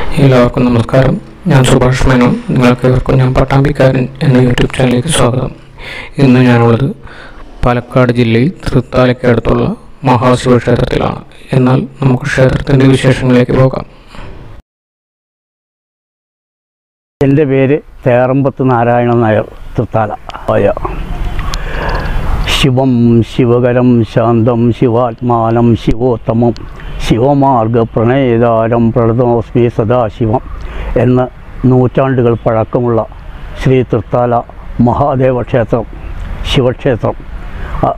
എല്ലാവർക്കും നമസ്കാരം ഞാൻ സുഭാഷ് മേനോൻ നിങ്ങൾക്ക് ഏവർക്കും ഞാൻ പട്ടാമ്പിക്കാരൻ എന്ന യൂട്യൂബ് ചാനലിലേക്ക് സ്വാഗതം ഇന്ന് ഞാനുള്ളത് പാലക്കാട് ജില്ലയിൽ തൃത്താലയ്ക്കടുത്തുള്ള മഹാശിവക്ഷേത്രത്തിലാണ് എന്നാൽ നമുക്ക് ക്ഷേത്രത്തിൻ്റെ വിശേഷങ്ങളിലേക്ക് പോകാം എൻ്റെ പേര് തേറമ്പത്ത് നാരായണൻ നായർ തൃത്താല ആയ ശിവം ശിവകരം ശാന്തം ശിവാത്മാനം ശിവോത്തമം ശിവമാർഗ പ്രണയതാരം പ്രണതോസ്മി സദാശിവം എന്ന നൂറ്റാണ്ടുകൾ പഴക്കമുള്ള ശ്രീ തൃത്താല മഹാദേവ ക്ഷേത്രം ശിവക്ഷേത്രം അ-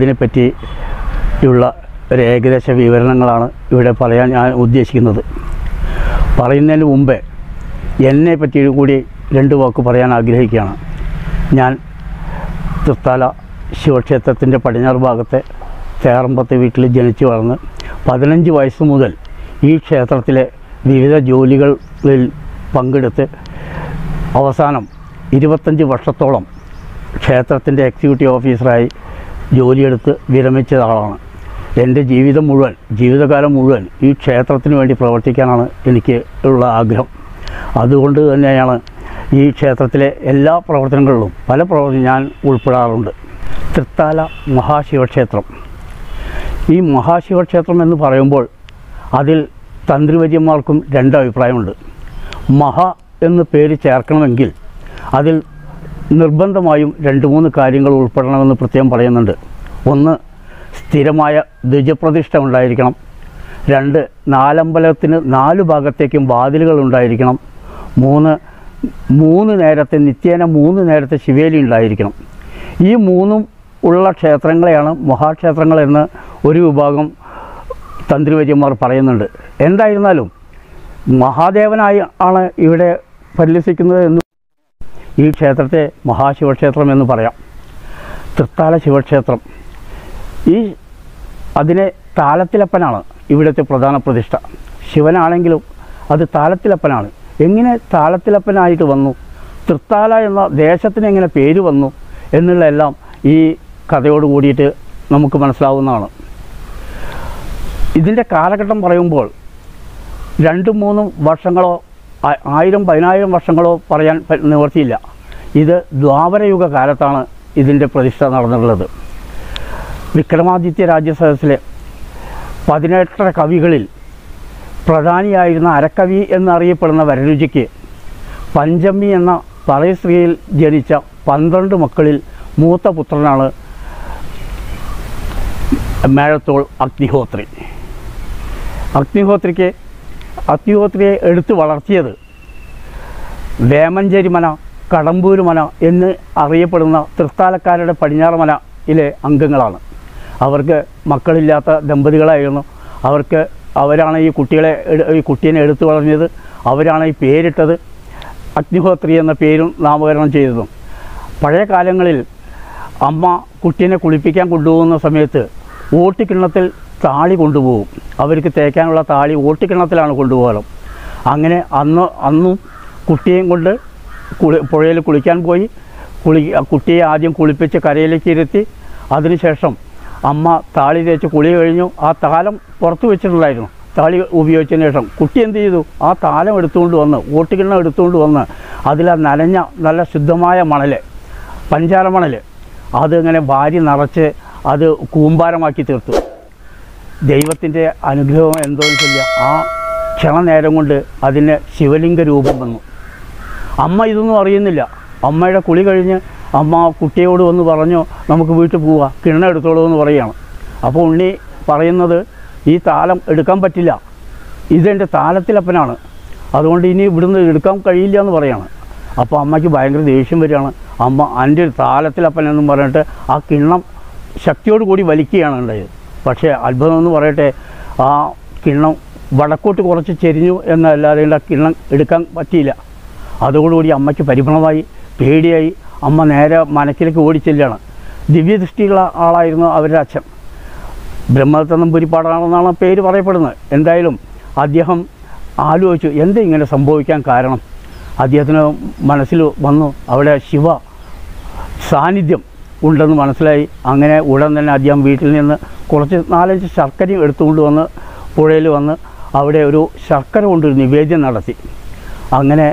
അതിനെപ്പറ്റിയുള്ള ഒരു ഏകദേശ വിവരണങ്ങളാണ് ഇവിടെ പറയാൻ ഞാൻ ഉദ്ദേശിക്കുന്നത് പറയുന്നതിന് മുമ്പേ എന്നെ പറ്റി കൂടി രണ്ട് വാക്ക് പറയാൻ ആഗ്രഹിക്കുകയാണ് ഞാൻ തൃത്താല ശിവക്ഷേത്രത്തിൻ്റെ പടിഞ്ഞാറ് ഭാഗത്തെ തേറമ്പത്തെ വീട്ടിൽ ജനിച്ചു വളർന്ന് പതിനഞ്ച് വയസ്സ് മുതൽ ഈ ക്ഷേത്രത്തിലെ വിവിധ ജോലികളിൽ പങ്കെടുത്ത് അവസാനം ഇരുപത്തഞ്ച് വർഷത്തോളം ക്ഷേത്രത്തിൻ്റെ എക്സിക്യൂട്ടീവ് ഓഫീസറായി ജോലിയെടുത്ത് വിരമിച്ച ആളാണ് എൻ്റെ ജീവിതം മുഴുവൻ ജീവിതകാലം മുഴുവൻ ഈ ക്ഷേത്രത്തിന് വേണ്ടി പ്രവർത്തിക്കാനാണ് എനിക്ക് ഉള്ള ആഗ്രഹം അതുകൊണ്ട് തന്നെയാണ് ഈ ക്ഷേത്രത്തിലെ എല്ലാ പ്രവർത്തനങ്ങളിലും പല പ്രവർത്തനം ഞാൻ ഉൾപ്പെടാറുണ്ട് തൃത്താല മഹാശിവക്ഷേത്രം ഈ മഹാശിവക്ഷേത്രം എന്ന് പറയുമ്പോൾ അതിൽ തന്ത്രിവര്യന്മാർക്കും രണ്ട് അഭിപ്രായമുണ്ട് മഹ എന്ന് പേര് ചേർക്കണമെങ്കിൽ അതിൽ നിർബന്ധമായും രണ്ട് മൂന്ന് കാര്യങ്ങൾ ഉൾപ്പെടണമെന്ന് പ്രത്യേകം പറയുന്നുണ്ട് ഒന്ന് സ്ഥിരമായ ദ്വിജപ്രതിഷ്ഠ ഉണ്ടായിരിക്കണം രണ്ട് നാലമ്പലത്തിന് നാല് ഭാഗത്തേക്കും വാതിലുകൾ ഉണ്ടായിരിക്കണം മൂന്ന് മൂന്ന് നേരത്തെ നിത്യേന മൂന്ന് നേരത്തെ ശിവേലി ഉണ്ടായിരിക്കണം ഈ മൂന്നും ഉള്ള ക്ഷേത്രങ്ങളെയാണ് മഹാക്ഷേത്രങ്ങൾ എന്ന് ഒരു വിഭാഗം തന്ത്രിവര്യന്മാർ പറയുന്നുണ്ട് എന്തായിരുന്നാലും മഹാദേവനായി ആണ് ഇവിടെ പരിലസിക്കുന്നത് എന്ന് ഈ ക്ഷേത്രത്തെ മഹാശിവക്ഷേത്രം എന്ന് പറയാം തൃത്താല ശിവക്ഷേത്രം ഈ അതിനെ താലത്തിലപ്പനാണ് ഇവിടുത്തെ പ്രധാന പ്രതിഷ്ഠ ശിവനാണെങ്കിലും അത് താലത്തിലപ്പനാണ് എങ്ങനെ താലത്തിലപ്പനായിട്ട് വന്നു തൃത്താല എന്ന ദേശത്തിന് എങ്ങനെ പേര് വന്നു എന്നുള്ള എല്ലാം ഈ കഥയോട് കൂടിയിട്ട് നമുക്ക് മനസ്സിലാവുന്നതാണ് ഇതിൻ്റെ കാലഘട്ടം പറയുമ്പോൾ രണ്ടും മൂന്നും വർഷങ്ങളോ ആ- ആയിരം പതിനായിരം വർഷങ്ങളോ പറയാൻ പ- നിവർത്തിയില്ല ഇത് ദ്വാപരയുഗ കാലത്താണ് ഇതിൻ്റെ പ്രതിഷ്ഠ നടന്നിട്ടുള്ളത് വിക്രമാദിത്യ രാജ്യസദസ്സിലെ പതിനെട്ടര കവികളിൽ പ്രധാനിയായിരുന്ന അരക്കവി എന്നറിയപ്പെടുന്ന വരരുചിക്ക് പഞ്ചമി എന്ന പറയ സ്ത്രീയിൽ ജനിച്ച പന്ത്രണ്ട് മക്കളിൽ മൂത്ത പുത്രനാണ് മേഴത്തോൾ അഗ്നിഹോത്രി അഗ്നിഹോത്രിക്ക് അഗ്നിഹോത്രിയെ എടുത്തു വളർത്തിയത് വേമഞ്ചേരി മന കടമ്പൂർ മന എന്ന് അറിയപ്പെടുന്ന തൃത്താലക്കാരുടെ പടിഞ്ഞാറ് മനയിലെ അംഗങ്ങളാണ് അവർക്ക് മക്കളില്ലാത്ത ദമ്പതികളായിരുന്നു അവർക്ക് അവരാണ് ഈ കുട്ടികളെ എട്- ഈ കുട്ടീനെ എടുത്തു വളർത്തിയത് അവരാണ് ഈ പേരിട്ടത് അഗ്നിഹോത്രി എന്ന പേരും നാമകരണം ചെയ്തതും പഴയ കാലങ്ങളിൽ അമ്മ കുട്ടീനെ കുളിപ്പിക്കാൻ കൊണ്ടുപോകുന്ന സമയത്ത് ഓട്ടിക്കിണ്ണത്തിൽ താളി കൊണ്ടുപോകും അവർക്ക് തേക്കാനുള്ള താളി ഓട്ടിക്കിണ്ണത്തിലാണ് കൊണ്ടുപോകാറ് അങ്ങനെ അന്ന് അന്നും കുട്ടിയെയും കൊണ്ട് കുളി പുഴയിൽ കുളിക്കാൻ പോയി കുളി കുട്ടിയെ ആദ്യം കുളിപ്പിച്ച് കരയിലേക്ക് ഇരുത്തി അതിനുശേഷം അമ്മ താളി തേച്ച് കുളി കഴിഞ്ഞു ആ താലം പുറത്ത് വെച്ചിട്ടുണ്ടായിരുന്നു താളി ഉപയോഗിച്ചതിന് ശേഷം കുട്ടി എന്ത് ചെയ്തു ആ താലം എടുത്തുകൊണ്ട് വന്ന് ഓട്ടുകിണ്ണം എടുത്തുകൊണ്ട് വന്ന് അതിൽ ആ നനഞ്ഞ നല്ല ശുദ്ധമായ മണൽ പഞ്ചാര മണൽ അതിങ്ങനെ വാരി നിറച്ച് അത് കൂമ്പാരമാക്കി തീർത്തു ദൈവത്തിൻ്റെ അനുഗ്രഹം എന്തോന്ന് ചൊല്ലുക ആ ക്ഷണനേരം കൊണ്ട് അതിന് ശിവലിംഗ രൂപം വന്നു അമ്മ ഇതൊന്നും അറിയുന്നില്ല അമ്മയുടെ കുളി കഴിഞ്ഞ് അമ്മ കുട്ടിയോട് വന്ന് പറഞ്ഞു നമുക്ക് വീട്ടിൽ പോവുക കിണ്ണ എടുത്തോളൂ എന്ന് പറയുകയാണ് അപ്പോൾ ഉണ്ണി പറയുന്നത് ഈ താലം എടുക്കാൻ പറ്റില്ല ഇതെൻ്റെ താലത്തിലപ്പനാണ് അതുകൊണ്ട് ഇനി ഇവിടുന്ന് എടുക്കാൻ കഴിയില്ല എന്ന് പറയാണ് അപ്പോൾ അമ്മയ്ക്ക് ഭയങ്കര ദേഷ്യം വരികയാണ് അമ്മ എൻ്റെ ഒരു താലത്തിലപ്പൻ എന്നും പറഞ്ഞിട്ട് ആ കിണ്ണം ശക്തിയോട് കൂടി വലിക്കുകയാണ് ഉണ്ടായത് പക്ഷേ അത്ഭുതം എന്ന് പറയട്ടെ ആ കിണ്ണം വടക്കോട്ട് കുറച്ച് ചെരിഞ്ഞു എന്നല്ലാതെ ആ കിണ്ണം എടുക്കാൻ പറ്റിയില്ല അതോടുകൂടി അമ്മയ്ക്ക് പരിഭ്രമമായി പേടിയായി അമ്മ നേരെ മനക്കിലേക്ക് ഓടിച്ചെല്ലാണ് ദിവ്യദൃഷ്ടിയുള്ള ആളായിരുന്നു അവരുടെ അച്ഛൻ ബ്രഹ്മദത്തനം പുരിപ്പാടാണെന്നാണ് പേര് പറയപ്പെടുന്നത് എന്തായാലും അദ്ദേഹം ആലോചിച്ചു എന്താ ഇങ്ങനെ സംഭവിക്കാൻ കാരണം അദ്ദേഹത്തിന് മനസ്സിൽ വന്നു അവിടെ ശിവ സാന്നിധ്യം ഉണ്ടെന്ന് മനസ്സിലായി അങ്ങനെ ഉടൻ തന്നെ അദ്ദേഹം വീട്ടിൽ നിന്ന് കുറച്ച് നാലഞ്ച് ശർക്കരയും എടുത്തുകൊണ്ട് വന്ന് പുഴയിൽ വന്ന് അവിടെ ഒരു ശർക്കര കൊണ്ടൊരു നിവേദ്യം നടത്തി അങ്ങനെ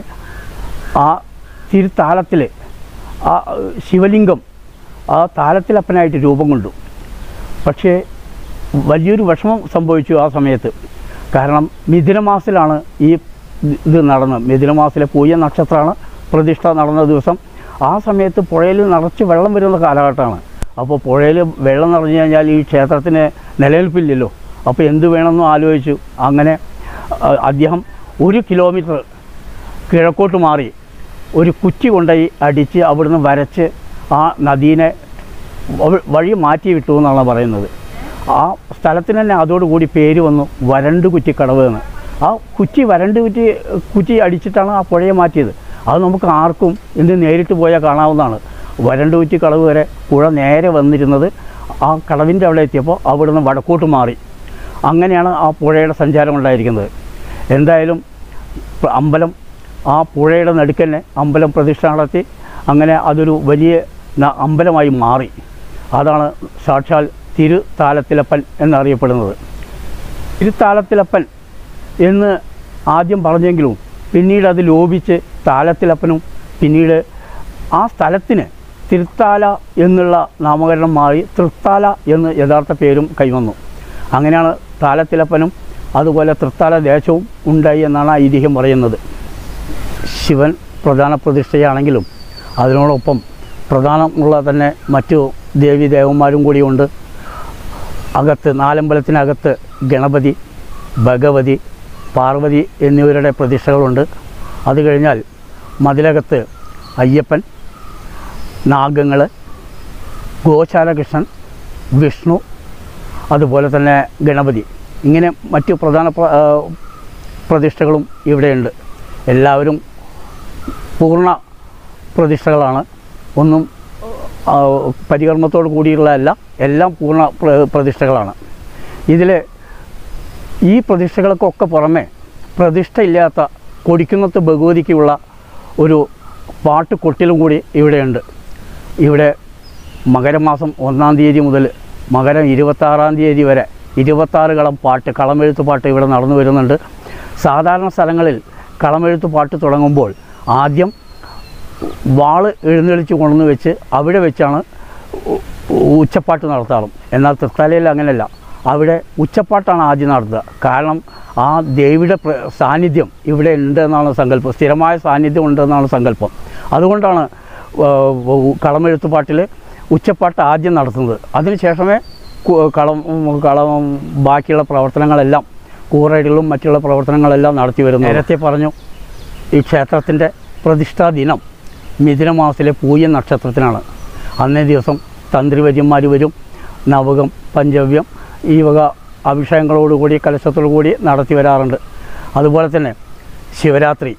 ആ തിരുത്താലത്തിൽ ആ ശിവലിംഗം ആ താലത്തിലപ്പനായിട്ട് രൂപം കൊണ്ടു പക്ഷേ വലിയൊരു വിഷമം സംഭവിച്ചു ആ സമയത്ത് കാരണം മിഥുനമാസത്തിലാണ് ഈ ഇത് നടന്നത് മിഥുനമാസത്തിലെ പൂയ നക്ഷത്രമാണ് പ്രതിഷ്ഠ നടന്ന ദിവസം ആ സമയത്ത് പുഴയിൽ നിറച്ച് വെള്ളം വരുന്ന കാലഘട്ടമാണ് അപ്പോൾ പുഴയിൽ വെള്ളം നിറഞ്ഞു കഴിഞ്ഞാൽ ഈ ക്ഷേത്രത്തിന് നിലനിൽപ്പില്ലല്ലോ അപ്പോൾ എന്ത് വേണമെന്നും ആലോചിച്ചു അങ്ങനെ ആ, അദ്ദേഹം ഒരു കിലോമീറ്റർ കിഴക്കോട്ട് മാറി ഒരു കുറ്റി കൊണ്ടുപോയി അടിച്ച് അവിടുന്ന് വരച്ച് ആ നദീനെ വ- വഴി മാറ്റി വിട്ടു എന്നാണ് പറയുന്നത് ആ സ്ഥലത്തിന് തന്നെ അതോടുകൂടി പേര് വന്നു വരണ്ട് കുറ്റി കടവ് എന്ന് ആ കുറ്റി വരണ്ട് കുറ്റി കുറ്റി അടിച്ചിട്ടാണ് ആ പുഴയെ മാറ്റിയത് അത് നമുക്ക് ആർക്കും ഇന്ന് നേരിട്ട് പോയാൽ കാണാവുന്നതാണ് വരണ്ട് കുറ്റി കടവ് വരെ പുഴ നേരെ വന്നിരുന്നത് ആ കടവിൻ്റെ അവിടെ എത്തിയപ്പോൾ അവിടുന്ന് വടക്കോട്ട് മാറി അങ്ങനെയാണ് ആ പുഴയുടെ സഞ്ചാരം ഉണ്ടായിരിക്കുന്നത് എന്തായാലും പ- അമ്പലം ആ പുഴയുടെ നടുക്കന്നെ അമ്പലം പ്രതിഷ്ഠ നടത്തി അങ്ങനെ അതൊരു വലിയ ന- അമ്പലമായി മാറി അതാണ് സാക്ഷാൽ തിരുത്താലത്തിലപ്പൻ എന്നറിയപ്പെടുന്നത് തിരുത്താലത്തിലപ്പൻ എന്ന് ആദ്യം പറഞ്ഞെങ്കിലും പിന്നീട് അത് ലോപിച്ച് താലത്തിലപ്പനും പിന്നീട് ആ സ്ഥലത്തിന് തിരുത്താല എന്നുള്ള നാമകരണം മാറി തൃത്താല എന്ന് യഥാർത്ഥ പേരും കൈവന്നു അങ്ങനെയാണ് താലത്തിലപ്പനും അതുപോലെ തൃത്താല ദേശവും ഉണ്ടായി എന്നാണ് ഐതിഹ്യം പറയുന്നത് ശിവൻ പ്രധാന പ്രതിഷ്ഠയാണെങ്കിലും അതിനോടൊപ്പം പ്രധാനമുള്ള തന്നെ മറ്റു ദേവി ദേവന്മാരും കൂടിയുണ്ട് അകത്ത് നാലമ്പലത്തിനകത്ത് ഗണപതി ഭഗവതി പാർവതി എന്നിവരുടെ പ്രതിഷ്ഠകളുണ്ട് അത് കഴിഞ്ഞാൽ മതിലകത്ത് അയ്യപ്പൻ നാഗങ്ങൾ ഗോശാലകൃഷ്ണൻ വിഷ്ണു അതുപോലെ തന്നെ ഗണപതി ഇങ്ങനെ മറ്റു പ്രധാന പ്ര- ആ, പ്രതിഷ്ഠകളും ഇവിടെയുണ്ട് എല്ലാവരും പൂർണ്ണ പ്രതിഷ്ഠകളാണ് ഒന്നും ആ, പരികർമ്മത്തോട് കൂടിയുള്ളതല്ല എല്ലാം പൂർണ്ണ പ്ര- പ്രതിഷ്ഠകളാണ് ഇതിൽ ഈ പ്രതിഷ്ഠകൾക്കൊക്കെ പുറമെ പ്രതിഷ്ഠയില്ലാത്ത കൊടിക്കുന്നത്ത് ഭഗവതിക്കുള്ള ഒരു പാട്ട് കൊട്ടിലും കൂടി ഇവിടെയുണ്ട് ഇവിടെ മകരമാസം ഒന്നാം തീയതി മുതൽ മകരം ഇരുപത്താറാം തീയതി വരെ ഇരുപത്താറ് കളം പാട്ട് കളമെഴുത്ത് പാട്ട് ഇവിടെ നടന്നു വരുന്നുണ്ട് സാധാരണ സ്ഥലങ്ങളിൽ കളമെഴുത്ത് പാട്ട് തുടങ്ങുമ്പോൾ ആദ്യം വാള് എഴുന്നള്ളിച്ച് കൊണ്ടുവന്ന് വെച്ച് അവിടെ വെച്ചാണ് ഉ- ഉച്ചപ്പാട്ട് നടത്താറ് എന്നാൽ തൃത്താലയിൽ അങ്ങനെയല്ല അവിടെ ഉച്ചപ്പാട്ടാണ് ആദ്യം നടത്തുക കാരണം ആ ദേവിയുടെ പ്ര- സാന്നിധ്യം ഇവിടെ ഉണ്ട് എന്നാണ് സങ്കല്പം സ്ഥിരമായ സാന്നിധ്യം ഉണ്ടെന്നാണ് സങ്കല്പം അതുകൊണ്ടാണ് കളമെഴുത്തുപാട്ടിൽ ഉച്ചപ്പാട്ട് ആദ്യം നടത്തുന്നത് അതിനുശേഷമേ കു- കളം കളം ബാക്കിയുള്ള പ്രവർത്തനങ്ങളെല്ലാം കൂറയിലും മറ്റുള്ള പ്രവർത്തനങ്ങളെല്ലാം നടത്തി വരുന്നു നേരത്തെ പറഞ്ഞു ഈ ക്ഷേത്രത്തിൻ്റെ പ്രതിഷ്ഠാ ദിനം മിഥുന മാസത്തിലെ പൂയ നക്ഷത്രത്തിനാണ് അന്നേ ദിവസം തന്ത്രിവര്യന്മാർ വരും നവകം പഞ്ചവ്യം ഈ വക അഭിഷേകങ്ങളോടുകൂടി കലശത്തോടു കൂടി നടത്തി വരാറുണ്ട് അതുപോലെ തന്നെ ശിവരാത്രി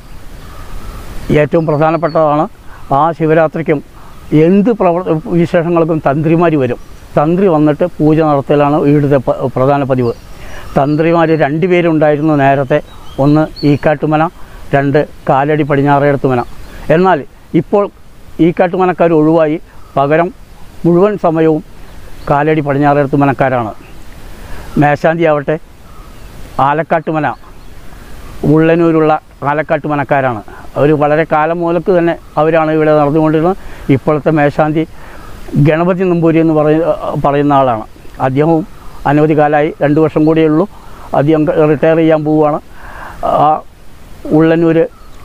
ഏറ്റവും പ്രധാനപ്പെട്ടതാണ് ആ ശിവരാത്രിക്കും എന്ത് പ്രവർ വിശേഷങ്ങൾക്കും തന്ത്രിമാർ വരും തന്ത്രി വന്നിട്ട് പൂജ നടത്തലാണ് ഇവിടുത്തെ പ- പ്രധാന പതിവ് തന്ത്രിമാർ രണ്ട് പേരുണ്ടായിരുന്നു നേരത്തെ ഒന്ന് ഈക്കാട്ടുമന രണ്ട് കാലടി പടിഞ്ഞാറേടത്തുമന എന്നാൽ ഇപ്പോൾ ഈക്കാട്ടുമനക്കാർ ഒഴിവായി പകരം മുഴുവൻ സമയവും കാലടി പടിഞ്ഞാറേടത്തുമനക്കാരാണ് മേശാന്തി ആവട്ടെ ആലക്കാട്ടുമന ഉള്ളനൂരുള്ള ആലക്കാട്ട് മനക്കാരാണ് അവർ വളരെ കാലം മുതൽക്ക് തന്നെ അവരാണ് ഇവിടെ നടന്നുകൊണ്ടിരുന്നത് ഇപ്പോഴത്തെ മേശാന്തി ഗണപതി നമ്പൂരി എന്ന് പറയ പറയുന്ന ആളാണ് അദ്ദേഹവും അനവധി കാലമായി രണ്ട് വർഷം കൂടിയേ ഉള്ളൂ അദ്ദേഹം റിട്ടയർ ചെയ്യാൻ പോവുകയാണ് ആ ഉള്ളനൂർ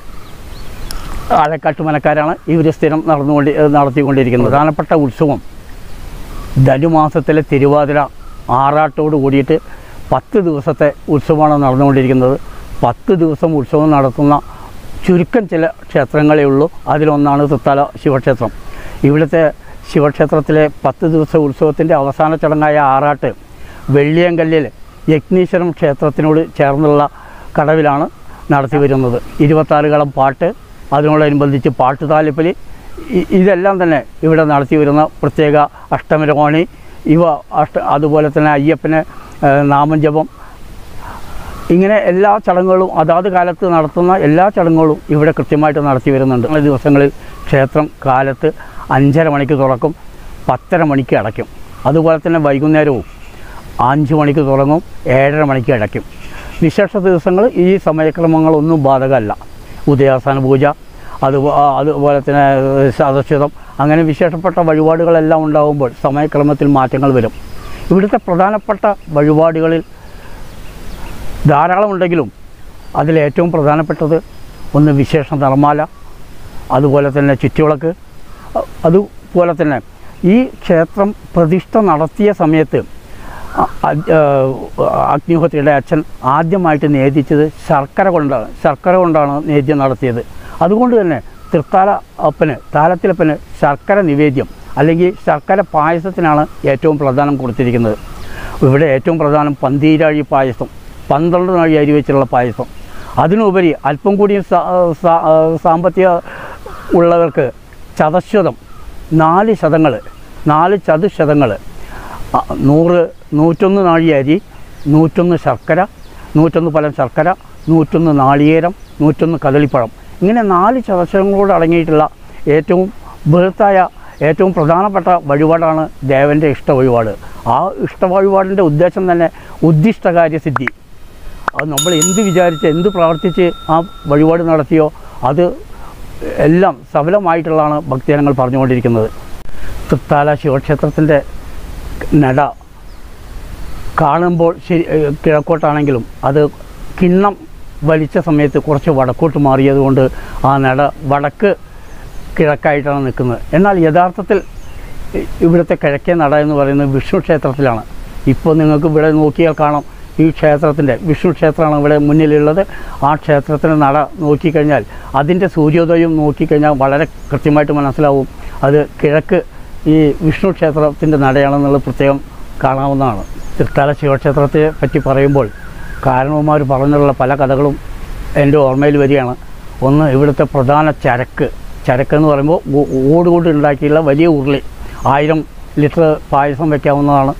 ആലക്കാട്ട് മനക്കാരാണ് ഇവർ സ്ഥിരം നടന്നുകൊണ്ട് നടത്തിക്കൊണ്ടിരിക്കുന്നത് പ്രധാനപ്പെട്ട ഉത്സവം ധനുമാസത്തിലെ തിരുവാതിര ആറാട്ടോട് കൂടിയിട്ട് പത്ത് ദിവസത്തെ ഉത്സവമാണ് നടന്നുകൊണ്ടിരിക്കുന്നത് പത്ത് ദിവസം ഉത്സവം നടത്തുന്ന ചുരുക്കം ചില ക്ഷേത്രങ്ങളേ ഉള്ളൂ അതിലൊന്നാണ് തൃത്താല ശിവക്ഷേത്രം ഇവിടുത്തെ ശിവക്ഷേത്രത്തിലെ പത്ത് ദിവസ ഉത്സവത്തിൻ്റെ അവസാന ചടങ്ങായ ആറാട്ട് വെള്ളിയങ്കല്ലിൽ യജ്ഞീശ്വരം ക്ഷേത്രത്തിനോട് ചേർന്നുള്ള കടവിലാണ് നടത്തി വരുന്നത് ഇരുപത്താറ് കളം പാട്ട് അതിനോടനുബന്ധിച്ച് പാട്ട് താലിപ്പലി ഇ- ഇതെല്ലാം തന്നെ ഇവിടെ നടത്തി വരുന്ന പ്രത്യേക അഷ്ടമരോണി ഇവ അഷ്ട അതുപോലെ തന്നെ അയ്യപ്പന് ഏഹ്, നാമജപം ഇങ്ങനെ എല്ലാ ചടങ്ങുകളും അതാത് കാലത്ത് നടത്തുന്ന എല്ലാ ചടങ്ങുകളും ഇവിടെ കൃത്യമായിട്ട് നടത്തി വരുന്നുണ്ട് ഈ ദിവസങ്ങളിൽ ക്ഷേത്രം കാലത്ത് അഞ്ചര മണിക്ക് തുറക്കും പത്തര മണിക്ക് അടയ്ക്കും അതുപോലെ തന്നെ വൈകുന്നേരവും അഞ്ച് മണിക്ക് തുടങ്ങും ഏഴര മണിക്ക് അടയ്ക്കും വിശേഷ ദിവസങ്ങൾ ഈ സമയക്രമങ്ങളൊന്നും ബാധകമല്ല ഉദയാസന പൂജ അത് അതുപോലെ തന്നെ സദസ്യതം അങ്ങനെ വിശേഷപ്പെട്ട വഴിപാടുകളെല്ലാം ഉണ്ടാകുമ്പോൾ സമയക്രമത്തിൽ മാറ്റങ്ങൾ വരും ഇവിടുത്തെ പ്രധാനപ്പെട്ട വഴിപാടുകളിൽ ധാരാളമുണ്ടെങ്കിലും അതിലേറ്റവും പ്രധാനപ്പെട്ടത് ഒന്ന് വിശേഷ നിർമ്മാല അതുപോലെ തന്നെ ചുറ്റുവിളക്ക് അ- അതുപോലെ തന്നെ ഈ ക്ഷേത്രം പ്രതിഷ്ഠ നടത്തിയ സമയത്ത് അ- അ- ഏഹ് അഗ്നിഹോത്രിയുടെ അച്ഛൻ ആദ്യമായിട്ട് നേദിച്ചത് ശർക്കര കൊണ്ടാണ് ശർക്കര കൊണ്ടാണ് നേദ്യം നടത്തിയത് അതുകൊണ്ട് തന്നെ തൃത്താല അപ്പന് താലത്തിലപ്പന് ശർക്കര നിവേദ്യം അല്ലെങ്കിൽ ശർക്കര പായസത്തിനാണ് ഏറ്റവും പ്രധാനം കൊടുത്തിരിക്കുന്നത് ഇവിടെ ഏറ്റവും പ്രധാനം പന്തീരാഴി പായസം പന്ത്രണ്ട് നാഴി അരി വെച്ചുള്ള പായസം അതിനുപരി അല്പം കൂടി സാ- സാ- സാമ്പത്തിക ഉള്ളവർക്ക് ചതശ്വതം നാല് ശതങ്ങൾ നാല് ചതുശതങ്ങൾ നൂറ് നൂറ്റൊന്ന് നാഴി അരി നൂറ്റൊന്ന് ശർക്കര നൂറ്റൊന്ന് പലം ശർക്കര നൂറ്റൊന്ന് നാളികേരം നൂറ്റൊന്ന് കദളിപ്പഴം ഇങ്ങനെ നാല് ചതശതങ്ങളോട് അടങ്ങിയിട്ടുള്ള ഏറ്റവും ബൃഹത്തായ ഏറ്റവും പ്രധാനപ്പെട്ട വഴിപാടാണ് ദേവൻ്റെ ഇഷ്ട വഴിപാട് ആ ഇഷ്ട വഴിപാടിൻ്റെ ഉദ്ദേശം തന്നെ ഉദ്ദിഷ്ടകാര്യസിദ്ധി അത് നമ്മൾ എന്ത് വിചാരിച്ച് എന്ത് പ്രവർത്തിച്ച് ആ വഴിപാട് നടത്തിയോ അത് എല്ലാം സഫലമായിട്ടുള്ളതാണ് ഭക്തജനങ്ങൾ പറഞ്ഞുകൊണ്ടിരിക്കുന്നത് തൃത്താല ശിവക്ഷേത്രത്തിൻ്റെ നട കാണുമ്പോൾ ശരി ഏഹ് കിഴക്കോട്ടാണെങ്കിലും അത് കിണ്ണം വലിച്ച സമയത്ത് കുറച്ച് വടക്കോട്ട് മാറിയതുകൊണ്ട് ആ നട വടക്ക് കിഴക്കായിട്ടാണ് നിൽക്കുന്നത് എന്നാൽ യഥാർത്ഥത്തിൽ ഇ- ഇവിടുത്തെ കിഴക്കേ നട എന്ന് പറയുന്നത് വിഷ്ണു ക്ഷേത്രത്തിലാണ് ഇപ്പോൾ നിങ്ങൾക്ക് ഇവിടെ നോക്കിയാൽ കാണാം ഈ ക്ഷേത്രത്തിൻ്റെ വിഷ്ണു ക്ഷേത്രമാണ് ഇവിടെ മുന്നിലുള്ളത് ആ ക്ഷേത്രത്തിൻ്റെ നട നോക്കിക്കഴിഞ്ഞാൽ അതിൻ്റെ സൂര്യോദയം നോക്കിക്കഴിഞ്ഞാൽ വളരെ കൃത്യമായിട്ട് മനസ്സിലാവും അത് കിഴക്ക് ഈ വിഷ്ണു ക്ഷേത്രത്തിൻ്റെ നടയാണെന്നുള്ളത് പ്രത്യേകം കാണാവുന്നതാണ് തൃത്താല ശിവക്ഷേത്രത്തെ പറ്റി പറയുമ്പോൾ കാരണവന്മാർ പറഞ്ഞുള്ള പല കഥകളും എൻ്റെ ഓർമ്മയിൽ വരികയാണ് ഒന്ന് ഇവിടുത്തെ പ്രധാന ചരക്ക് ചരക്ക് എന്ന് പറയുമ്പോൾ ഓ- ഓട് കൊണ്ട് ഉണ്ടാക്കിയുള്ള വലിയ ഉരുളി ആയിരം ലിറ്റർ പായസം വയ്ക്കാവുന്നതാണ്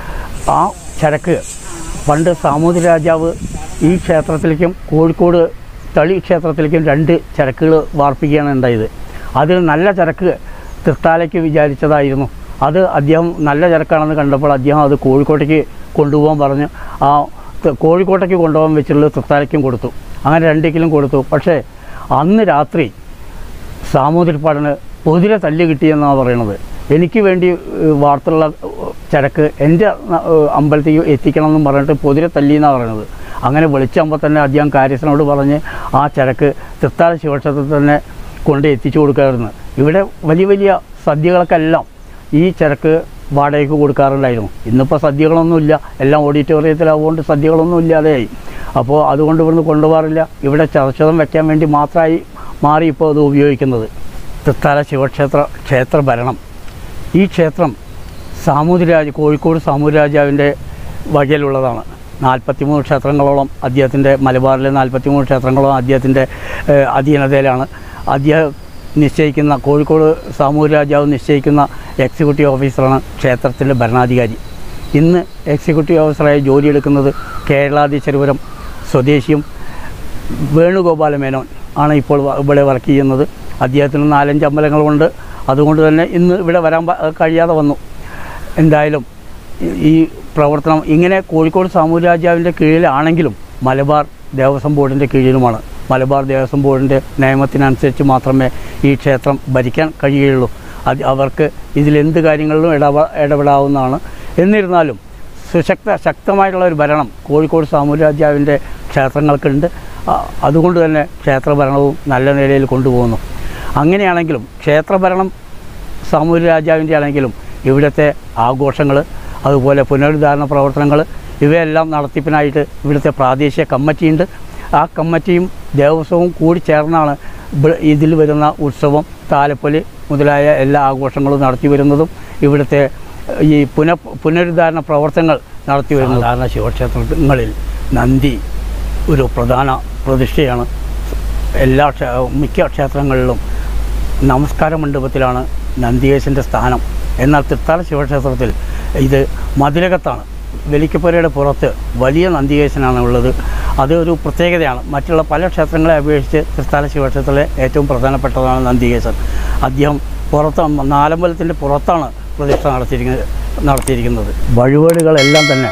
ആ ചരക്ക് പണ്ട് സാമൂതിരി രാജാവ് ഈ ക്ഷേത്രത്തിലേക്കും കോഴിക്കോട് തളി ക്ഷേത്രത്തിലേക്കും രണ്ട് ചരക്കുകൾ വാർപ്പിക്കുകയാണ് ഉണ്ടായത് അതിൽ നല്ല ചരക്ക് തൃത്താലയ്ക്ക് വിചാരിച്ചതായിരുന്നു അത് അദ്ദേഹം നല്ല ചരക്കാണെന്ന് കണ്ടപ്പോൾ അദ്ദേഹം അത് കോഴിക്കോട്ടേക്ക് കൊണ്ടുപോകാൻ പറഞ്ഞ് ആ ത- കോഴിക്കോട്ടേക്ക് കൊണ്ടുപോകാൻ വെച്ചിട്ടുള്ളത് തൃത്താലയ്ക്കും കൊടുത്തു അങ്ങനെ രണ്ട് കിലും കൊടുത്തു പക്ഷേ അന്ന് രാത്രി സാമൂതിരിപ്പാടിന് പൊതിരെ തല്ല് കിട്ടിയെന്നാണ് പറയണത് എനിക്ക് വേണ്ടി ഏഹ്, വാർത്തയുള്ള ഏഹ്, ചരക്ക് എൻ്റെ ഏഹ്, അമ്പലത്തേക്ക് എത്തിക്കണം എന്നും പറഞ്ഞിട്ട് പൊതിരെ തല്ലി എന്നാണ് പറയണത് അങ്ങനെ വിളിച്ചാകുമ്പോൾ തന്നെ അദ്ദേഹം കാര്യസ്ഥനോട് പറഞ്ഞ് ആ ചരക്ക് തൃത്താല ശിവക്ഷേത്രത്തിൽ തന്നെ കൊണ്ട് എത്തിച്ചു കൊടുക്കാമായിരുന്നു ഇവിടെ വലിയ വലിയ സദ്യകൾക്കെല്ലാം ഈ ചരക്ക് വാടകയ്ക്ക് കൊടുക്കാറുണ്ടായിരുന്നു ഇന്നിപ്പോൾ സദ്യകളൊന്നുമില്ല എല്ലാം ഓഡിറ്റോറിയത്തിലാവുകൊണ്ട് സദ്യകളൊന്നും ഇല്ലാതെയായി അപ്പോൾ അതുകൊണ്ട് ഇവിടുന്ന് കൊണ്ടുപോകാറില്ല ഇവിടെ ചതച്ചതം വെക്കാൻ വേണ്ടി മാത്രമായി മാറി ഇപ്പോൾ അത് ഉപയോഗിക്കുന്നത് തൃത്താല ശിവക്ഷേത്ര ക്ഷേത്ര ഭരണം ഈ ക്ഷേത്രം സാമൂതിരാജ കോഴിക്കോട് സാമൂതിരാജാവിൻ്റെ വകയിലുള്ളതാണ് നാൽപ്പത്തിമൂന്ന് ക്ഷേത്രങ്ങളോളം അദ്ദേഹത്തിൻ്റെ മലബാറിലെ നാൽപ്പത്തിമൂന്ന് ക്ഷേത്രങ്ങളോളം അദ്ദേഹത്തിൻ്റെ ഏഹ്, അധീനതയിലാണ് അദ്ദേഹം നിശ്ചയിക്കുന്ന കോഴിക്കോട് സാമൂതിരാജാവ് നിശ്ചയിക്കുന്ന എക്സിക്യൂട്ടീവ് ഓഫീസറാണ് ക്ഷേത്രത്തിൻ്റെ ഭരണാധികാരി ഇന്ന് എക്സിക്യൂട്ടീവ് ഓഫീസറായി ജോലിയെടുക്കുന്നത് കേരളാധീശ്വരപുരം സ്വദേശിയും വേണുഗോപാല മേനോൻ ആണ് ഇപ്പോൾ വ- ഇവിടെ വർക്ക് ചെയ്യുന്നത് അദ്ദേഹത്തിന് നാലഞ്ച് അമ്പലങ്ങളുണ്ട് അതുകൊണ്ട് തന്നെ ഇന്ന് ഇവിടെ വരാൻ പ- കഴിയാതെ വന്നു എന്തായാലും ഈ- ഈ പ്രവർത്തനം ഇങ്ങനെ കോഴിക്കോട് സാമൂരാജാവിൻ്റെ കീഴിലാണെങ്കിലും മലബാർ ദേവസ്വം ബോർഡിൻ്റെ കീഴിലുമാണ് മലബാർ ദേവസ്വം ബോർഡിൻ്റെ നിയമത്തിനനുസരിച്ച് മാത്രമേ ഈ ക്ഷേത്രം ഭരിക്കാൻ കഴിയുകയുള്ളൂ അത് അവർക്ക് ഇതിലെന്ത് കാര്യങ്ങളിലും ഇടപ ഇടപെടാവുന്നതാണ് എന്നിരുന്നാലും സുശക്ത ശക്തമായിട്ടുള്ള ഒരു ഭരണം കോഴിക്കോട് സാമൂരാജാവിൻ്റെ ക്ഷേത്രങ്ങൾക്കുണ്ട് അ- അതുകൊണ്ട് തന്നെ ക്ഷേത്രഭരണവും നല്ല നിലയിൽ കൊണ്ടുപോകുന്നു അങ്ങനെയാണെങ്കിലും ക്ഷേത്രഭരണം സാമൂതിരി രാജാവിൻ്റെ ആണെങ്കിലും ഇവിടുത്തെ ആഘോഷങ്ങൾ അതുപോലെ പുനരുദ്ധാരണ പ്രവർത്തനങ്ങൾ ഇവയെല്ലാം നടത്തിപ്പിനായിട്ട് ഇവിടുത്തെ പ്രാദേശിക കമ്മിറ്റിയുണ്ട് ആ കമ്മിറ്റിയും ദേവസ്വവും കൂടി ചേർന്നാണ് ഇവ- ഇതിൽ വരുന്ന ഉത്സവം താലപ്പൊലി മുതലായ എല്ലാ ആഘോഷങ്ങളും നടത്തി വരുന്നതും ഇവിടുത്തെ ഈ പുന പുനരുദ്ധാരണ പ്രവർത്തനങ്ങൾ നടത്തി വരുന്നത് സാധാരണ ശിവക്ഷേത്രങ്ങളിൽ നന്ദി ഒരു പ്രധാന പ്രതിഷ്ഠയാണ് എല്ലാ ക്ഷേ- മിക്ക ക്ഷേത്രങ്ങളിലും നമസ്കാര മണ്ഡപത്തിലാണ് നന്ദികേശൻ്റെ സ്ഥാനം എന്നാൽ തൃത്താല ശിവക്ഷേത്രത്തിൽ ഇത് മതിലകത്താണ് വെലിക്കപ്പുരയുടെ പുറത്ത് വലിയ നന്ദികേശനാണ് ഉള്ളത് അത് ഒരു പ്രത്യേകതയാണ് മറ്റുള്ള പല ക്ഷേത്രങ്ങളെ അപേക്ഷിച്ച് തൃത്താല ശിവക്ഷേത്രത്തിലെ ഏറ്റവും പ്രധാനപ്പെട്ടതാണ് നന്ദികേശൻ അദ്ദേഹം പുറത്ത് നാലമ്പലത്തിൻ്റെ പുറത്താണ് പ്രതിഷ്ഠ നടത്തിയിരിക്കുന്നത് നടത്തിയിരിക്കുന്നത് വഴിപാടുകളെല്ലാം തന്നെ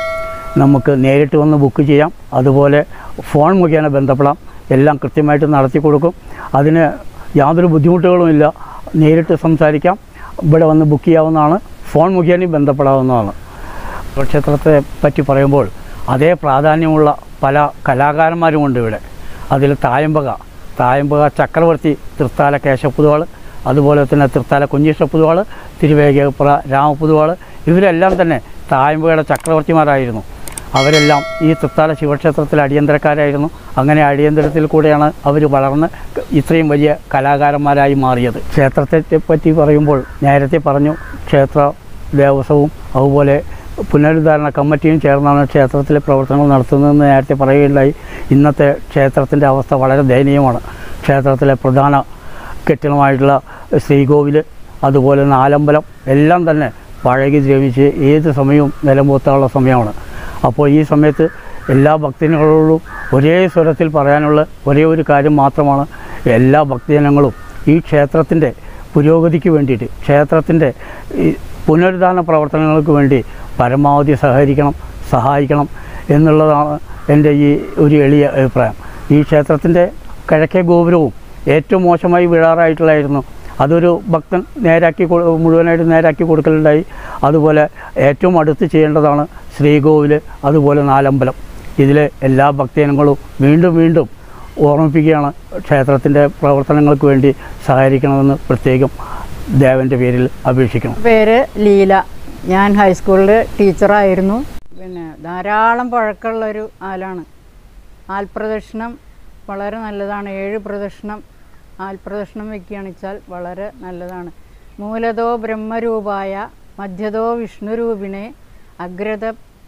നമുക്ക് നേരിട്ട് വന്ന് ബുക്ക് ചെയ്യാം അതുപോലെ ഫോൺ മുഖേന ബന്ധപ്പെടാം എല്ലാം കൃത്യമായിട്ട് നടത്തി കൊടുക്കും അതിന് യാതൊരു ബുദ്ധിമുട്ടുകളുമില്ല നേരിട്ട് സംസാരിക്കാം ഇവിടെ വന്ന് ബുക്ക് ചെയ്യാവുന്നതാണ് ഫോൺ മുഖേനയും ബന്ധപ്പെടാവുന്നതാണ് ക്ഷേത്രത്തെ പറ്റി പറയുമ്പോൾ അതേ പ്രാധാന്യമുള്ള പല കലാകാരന്മാരുമുണ്ട് ഇവിടെ അതിൽ തായമ്പക തായമ്പക ചക്രവർത്തി തൃത്താല കേശപ്പുതുവാൾ അതുപോലെ തന്നെ തൃത്താല കുഞ്ഞീഷപ്പുതുവാൾ തിരുവേഗപ്പുറ രാമപ്പുതുവാൾ ഇവരെല്ലാം തന്നെ തായമ്പകയുടെ ചക്രവർത്തിമാരായിരുന്നു അവരെല്ലാം ഈ തൃത്താല ശിവക്ഷേത്രത്തിൽ അടിയന്തരക്കാരായിരുന്നു അങ്ങനെ അടിയന്തരത്തിൽ കൂടെയാണ് അവർ വളർന്ന് ഇത്രയും വലിയ കലാകാരന്മാരായി മാറിയത് ക്ഷേത്രത്തെ പറ്റി പറയുമ്പോൾ നേരത്തെ പറഞ്ഞു ക്ഷേത്ര ദേവസ്വവും അതുപോലെ പുനരുദ്ധാരണ കമ്മിറ്റിയും ചേർന്നാണ് ക്ഷേത്രത്തിലെ പ്രവർത്തനങ്ങൾ നടത്തുന്നതെന്ന് നേരത്തെ പറയുകയുണ്ടായി ഇന്നത്തെ ക്ഷേത്രത്തിൻ്റെ അവസ്ഥ വളരെ ദയനീയമാണ് ക്ഷേത്രത്തിലെ പ്രധാന കെട്ടിടമായിട്ടുള്ള ശ്രീകോവിൽ അതുപോലെ നാലമ്പലം എല്ലാം തന്നെ പഴകി ദ്രവിച്ച് ഏത് സമയവും നിലമ്പൂത്താനുള്ള സമയമാണ് അപ്പോൾ ഈ സമയത്ത് എല്ലാ ഭക്തജനങ്ങളോടും ഒരേ സ്വരത്തിൽ പറയാനുള്ള ഒരേ ഒരു കാര്യം മാത്രമാണ് എല്ലാ ഭക്തജനങ്ങളും ഈ ക്ഷേത്രത്തിൻ്റെ പുരോഗതിക്ക് വേണ്ടിയിട്ട് ക്ഷേത്രത്തിൻ്റെ ഈ പുനരുദ്ധാരണ പ്രവർത്തനങ്ങൾക്ക് വേണ്ടി പരമാവധി സഹകരിക്കണം സഹായിക്കണം എന്നുള്ളതാണ് എൻ്റെ ഈ ഒരു എളിയ അഭിപ്രായം ഈ ക്ഷേത്രത്തിൻ്റെ കിഴക്കേ ഗോപുരവും ഏറ്റവും മോശമായി വീഴാറായിട്ടുള്ളായിരുന്നു അതൊരു ഭക്തൻ നേരാക്കി കൊ- മുഴുവനായിട്ട് നേരാക്കി കൊടുക്കലുണ്ടായി അതുപോലെ ഏറ്റവും അടുത്ത് ചെയ്യേണ്ടതാണ് ശ്രീകോവിൽ അതുപോലെ നാലമ്പലം ഇതിലെ എല്ലാ ഭക്തജനങ്ങളും വീണ്ടും വീണ്ടും ഓർമ്മിപ്പിക്കുകയാണ് ക്ഷേത്രത്തിൻ്റെ പ്രവർത്തനങ്ങൾക്ക് വേണ്ടി സഹകരിക്കണമെന്ന് പ്രത്യേകം ദേവൻ്റെ പേരിൽ അപേക്ഷിക്കണം പേര് ലീല ഞാൻ ഹൈസ്കൂളിൽ ടീച്ചറായിരുന്നു പിന്നെ ധാരാളം പഴക്കമുള്ളൊരു ആലാണ് ആൽപ്രദക്ഷിണം വളരെ നല്ലതാണ് ഏഴ് പ്രദക്ഷിണം ആൽപ്രദക്ഷിണം വയ്ക്കുകയാണെന്ന് വെച്ചാൽ വളരെ നല്ലതാണ് മൂലതോ ബ്രഹ്മരൂപായ മധ്യതോ വിഷ്ണുരൂപിണെ അഗ്രത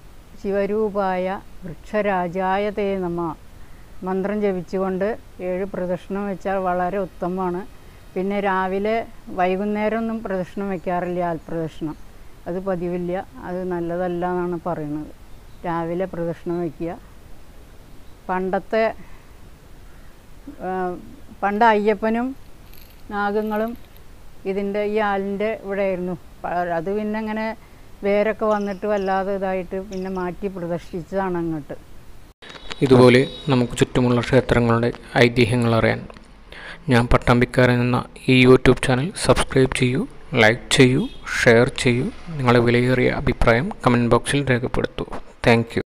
ശിവരൂപായ വൃക്ഷരാജായ തേ നമ മന്ത്രം ജപിച്ചുകൊണ്ട് ഏഴ് പ്രദക്ഷിണം വെച്ചാൽ വളരെ ഉത്തമമാണ് പിന്നെ രാവിലെ വൈകുന്നേരം ഒന്നും പ്രദക്ഷിണം വെക്കാറില്ല ആൽപ്രദക്ഷിണം അത് പതിവില്ല അത് നല്ലതല്ല എന്നാണ് പറയുന്നത് രാവിലെ പ്രദക്ഷിണം വയ്ക്കുക പണ്ടത്തെ ആ, പണ്ട് അയ്യപ്പനും നാഗങ്ങളും ഇതിൻ്റെ ഈ ആലിൻ്റെ ഇവിടെ ആയിരുന്നു പ- അത് പിന്നെ അങ്ങനെ വേരൊക്കെ വന്നിട്ട് വല്ലാതെ ഇതായിട്ട് പിന്നെ മാറ്റി പ്രദർശിച്ചതാണ് അങ്ങോട്ട് ഇതുപോലെ നമുക്ക് ചുറ്റുമുള്ള ക്ഷേത്രങ്ങളുടെ ഐതിഹ്യങ്ങൾ അറിയാൻ ഞാൻ പട്ടാമ്പിക്കാരൻ എന്ന ഈ യൂട്യൂബ് ചാനൽ സബ്സ്ക്രൈബ് ചെയ്യൂ ലൈക്ക് ചെയ്യൂ ഷെയർ ചെയ്യൂ നിങ്ങളുടെ വിലയേറിയ അഭിപ്രായം കമൻറ്റ് ബോക്സിൽ രേഖപ്പെടുത്തൂ താങ്ക്